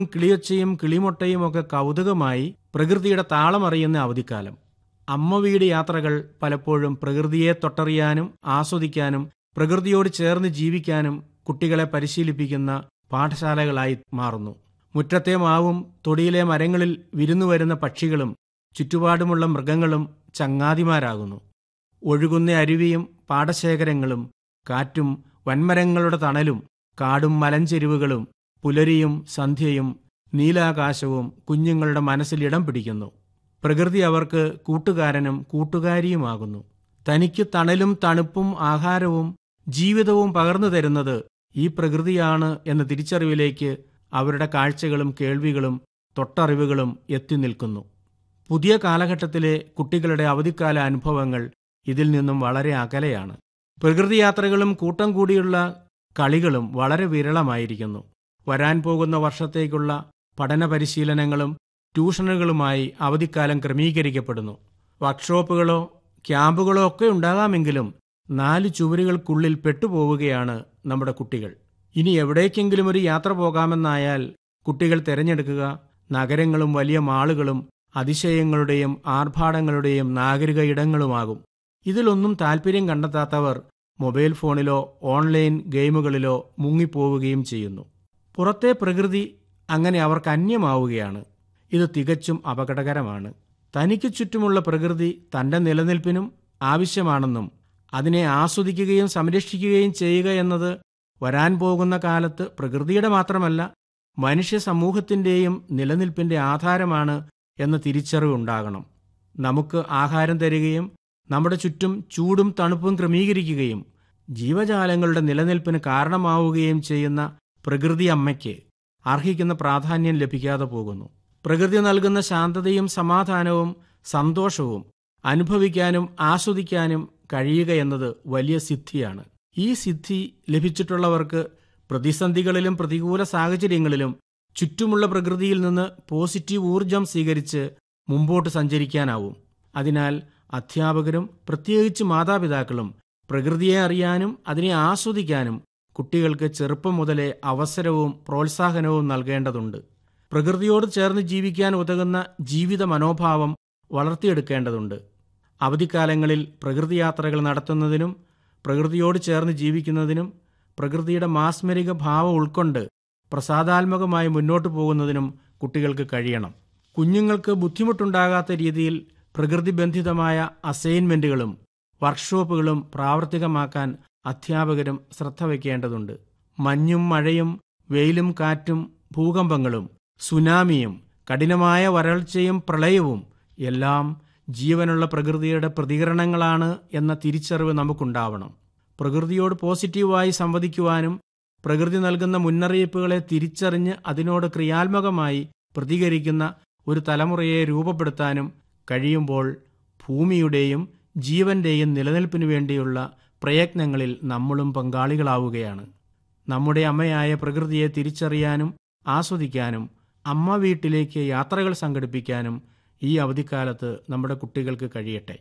കിളിയൊച്ചയും കിളിമൊട്ടയും ഒക്കെ കൗതുകമായി പ്രകൃതിയുടെ താളമറിയുന്ന അവധിക്കാലം അമ്മ വീട് യാത്രകൾ പലപ്പോഴും പ്രകൃതിയെ തൊട്ടറിയാനും ആസ്വദിക്കാനും പ്രകൃതിയോട് ചേർന്ന് ജീവിക്കാനും കുട്ടികളെ പരിശീലിപ്പിക്കുന്ന പാഠശാലകളായി മാറുന്നു മുറ്റത്തെ മാവും തൊടിയിലെ മരങ്ങളിൽ വിരുന്നു വരുന്ന പക്ഷികളും ചുറ്റുപാടുമുള്ള മൃഗങ്ങളും ചങ്ങാതിമാരാകുന്നു ഒഴുകുന്ന അരുവിയും പാടശേഖരങ്ങളും കാറ്റും വൻമരങ്ങളുടെ തണലും കാടും മലഞ്ചെരിവുകളും പുലരിയും സന്ധ്യയും നീലാകാശവും കുഞ്ഞുങ്ങളുടെ മനസ്സിൽ ഇടം പിടിക്കുന്നു പ്രകൃതി അവർക്ക് കൂട്ടുകാരനും കൂട്ടുകാരിയുമാകുന്നു തനിക്ക് തണലും തണുപ്പും ആഹാരവും ജീവിതവും പകർന്നു തരുന്നത് ഈ പ്രകൃതിയാണ് എന്ന തിരിച്ചറിവിലേക്ക് അവരുടെ കാഴ്ചകളും കേൾവികളും തൊട്ടറിവുകളും എത്തി നിൽക്കുന്നു പുതിയ കാലഘട്ടത്തിലെ കുട്ടികളുടെ അവധിക്കാല അനുഭവങ്ങൾ ഇതിൽ നിന്നും വളരെ അകലെയാണ് പ്രകൃതി യാത്രകളും കൂട്ടം കൂടിയുള്ള കളികളും വളരെ വിരളമായിരിക്കുന്നു വരാൻ പോകുന്ന വർഷത്തേക്കുള്ള പഠന പരിശീലനങ്ങളും ട്യൂഷനുകളുമായി അവധിക്കാലം ക്രമീകരിക്കപ്പെടുന്നു വർക്ക്ഷോപ്പുകളോ ക്യാമ്പുകളോ ഒക്കെ ഉണ്ടാകാമെങ്കിലും നാല് ചുവരുകൾക്കുള്ളിൽ പെട്ടുപോവുകയാണ് നമ്മുടെ കുട്ടികൾ ഇനി എവിടേക്കെങ്കിലും ഒരു യാത്ര പോകാമെന്നായാൽ കുട്ടികൾ തിരഞ്ഞെടുക്കുക നഗരങ്ങളും വലിയ മാളുകളും അതിശയങ്ങളുടെയും ആർഭാടങ്ങളുടെയും നാഗരിക ഇടങ്ങളുമാകും ഇതിലൊന്നും താല്പര്യം കണ്ടെത്താത്തവർ മൊബൈൽ ഫോണിലോ ഓൺലൈൻ ഗെയിമുകളിലോ മുങ്ങിപ്പോവുകയും ചെയ്യുന്നു പുറത്തെ പ്രകൃതി അങ്ങനെ അവർക്ക് അന്യമാവുകയാണ് ഇത് തികച്ചും അപകടകരമാണ് തനിക്ക് ചുറ്റുമുള്ള പ്രകൃതി തന്റെ നിലനിൽപ്പിനും ആവശ്യമാണെന്നും അതിനെ ആസ്വദിക്കുകയും സംരക്ഷിക്കുകയും ചെയ്യുക എന്നത് വരാൻ പോകുന്ന കാലത്ത് പ്രകൃതിയുടെ മാത്രമല്ല മനുഷ്യ സമൂഹത്തിന്റെയും നിലനിൽപ്പിന്റെ ആധാരമാണ് എന്ന തിരിച്ചറിവുണ്ടാകണം നമുക്ക് ആഹാരം തരികയും നമ്മുടെ ചുറ്റും ചൂടും തണുപ്പും ക്രമീകരിക്കുകയും ജീവജാലങ്ങളുടെ നിലനിൽപ്പിന് കാരണമാവുകയും ചെയ്യുന്ന പ്രകൃതി അമ്മയ്ക്ക് അർഹിക്കുന്ന പ്രാധാന്യം ലഭിക്കാതെ പോകുന്നു പ്രകൃതി നൽകുന്ന ശാന്തതയും സമാധാനവും സന്തോഷവും അനുഭവിക്കാനും ആസ്വദിക്കാനും കഴിയുക എന്നത് വലിയ സിദ്ധിയാണ് ഈ സിദ്ധി ലഭിച്ചിട്ടുള്ളവർക്ക് പ്രതിസന്ധികളിലും പ്രതികൂല സാഹചര്യങ്ങളിലും ചുറ്റുമുള്ള പ്രകൃതിയിൽ നിന്ന് പോസിറ്റീവ് ഊർജം സ്വീകരിച്ച് മുമ്പോട്ട് സഞ്ചരിക്കാനാവും അതിനാൽ അധ്യാപകരും പ്രത്യേകിച്ച് മാതാപിതാക്കളും പ്രകൃതിയെ അറിയാനും അതിനെ ആസ്വദിക്കാനും കുട്ടികൾക്ക് ചെറുപ്പം മുതലേ അവസരവും പ്രോത്സാഹനവും നൽകേണ്ടതുണ്ട് പ്രകൃതിയോട് ചേർന്ന് ജീവിക്കാൻ ഉതകുന്ന ജീവിത മനോഭാവം വളർത്തിയെടുക്കേണ്ടതുണ്ട് അവധിക്കാലങ്ങളിൽ പ്രകൃതി യാത്രകൾ നടത്തുന്നതിനും പ്രകൃതിയോട് ചേർന്ന് ജീവിക്കുന്നതിനും പ്രകൃതിയുടെ മാസ്മരിക ഭാവം ഉൾക്കൊണ്ട് പ്രസാദാത്മകമായി മുന്നോട്ടു പോകുന്നതിനും കുട്ടികൾക്ക് കഴിയണം കുഞ്ഞുങ്ങൾക്ക് ബുദ്ധിമുട്ടുണ്ടാകാത്ത രീതിയിൽ പ്രകൃതിബന്ധിതമായ അസൈൻമെന്റുകളും വർക്ക്ഷോപ്പുകളും പ്രാവർത്തികമാക്കാൻ അധ്യാപകരും ശ്രദ്ധ വയ്ക്കേണ്ടതുണ്ട് മഞ്ഞും മഴയും വെയിലും കാറ്റും ഭൂകമ്പങ്ങളും സുനാമിയും കഠിനമായ വരൾച്ചയും പ്രളയവും എല്ലാം ജീവനുള്ള പ്രകൃതിയുടെ പ്രതികരണങ്ങളാണ് എന്ന തിരിച്ചറിവ് നമുക്കുണ്ടാവണം പ്രകൃതിയോട് പോസിറ്റീവായി സംവദിക്കുവാനും പ്രകൃതി നൽകുന്ന മുന്നറിയിപ്പുകളെ തിരിച്ചറിഞ്ഞ് അതിനോട് ക്രിയാത്മകമായി പ്രതികരിക്കുന്ന ഒരു തലമുറയെ രൂപപ്പെടുത്താനും കഴിയുമ്പോൾ ഭൂമിയുടെയും ജീവന്റെയും നിലനിൽപ്പിനു വേണ്ടിയുള്ള പ്രയത്നങ്ങളിൽ നമ്മളും പങ്കാളികളാവുകയാണ് നമ്മുടെ അമ്മയായ പ്രകൃതിയെ തിരിച്ചറിയാനും ആസ്വദിക്കാനും അമ്മ വീട്ടിലേക്ക് യാത്രകൾ സംഘടിപ്പിക്കാനും ഈ അവധിക്കാലത്ത് നമ്മുടെ കുട്ടികൾക്ക് കഴിയട്ടെ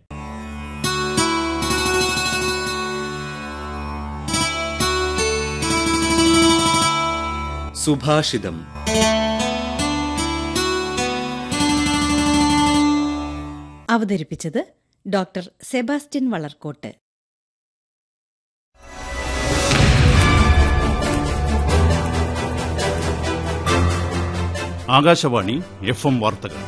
സുഭാഷിതം അവതരിപ്പിച്ചത് doctor Sebastian Valarkot Akashvani F M വാർത്തകൾ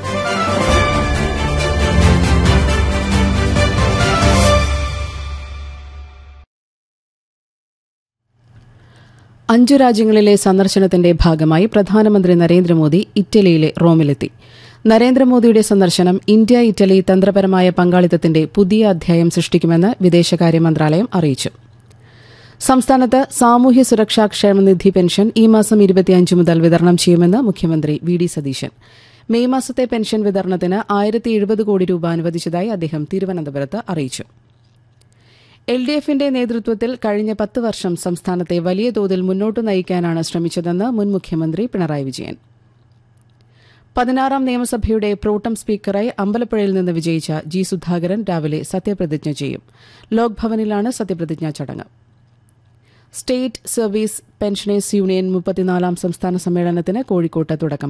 അഞ്ചു രാജ്യങ്ങളിലെ സന്ദർശനത്തിന്റെ ഭാഗമായി പ്രധാനമന്ത്രി നരേന്ദ്രമോദി ഇറ്റലിയിലെ റോമിലെത്തി നരേന്ദ്രമോദിയുടെ സന്ദർശനം ഇന്ത്യ ഇറ്റലി തന്ത്രപരമായ പങ്കാളിത്തത്തിന്റെ പുതിയ അധ്യായം സൃഷ്ടിക്കുമെന്ന് വിദേശകാര്യ മന്ത്രാലയം അറിയിച്ചു സംസ്ഥാനത്ത് സാമൂഹ്യ സുരക്ഷാ ക്ഷേമനിധി പെൻഷൻ ഈ മാസം ഇരുപത്തിയഞ്ച് മുതൽ വിതരണം ചെയ്യുമെന്ന് മുഖ്യമന്ത്രി വി ഡി സതീശൻ മെയ് മാസത്തെ പെൻഷൻ വിതരണത്തിന് ആയിരത്തി എഴുപത് കോടി രൂപ അനുവദിച്ചതായി അദ്ദേഹം തിരുവനന്തപുരത്ത് അറിയിച്ചു എൽ ഡി എഫിന്റെ നേതൃത്വത്തിൽ കഴിഞ്ഞ പത്ത് വർഷം സംസ്ഥാനത്തെ വലിയ തോതിൽ മുന്നോട്ട് നയിക്കാനാണ് ശ്രമിച്ചതെന്ന് മുൻ മുഖ്യമന്ത്രി പിണറായി വിജയൻ പതിനാറാം നിയമസഭയുടെ പ്രോട്ടം സ്പീക്കറായി അമ്പലപ്പുഴയിൽ നിന്ന് വിജയിച്ച ജി സുധാകരൻ രാവിലെ സത്യപ്രതിജ്ഞ ചെയ്യും ലോക്ഭവനിലാണ് സത്യപ്രതിജ്ഞാ ചടങ്ങ് സ്റ്റേറ്റ് സർവീസ് പെൻഷനേഴ്സ് യൂണിയൻ മുപ്പത്തിനാലാം സംസ്ഥാന സമ്മേളനത്തിന് കോഴിക്കോട്ട് തുടക്കം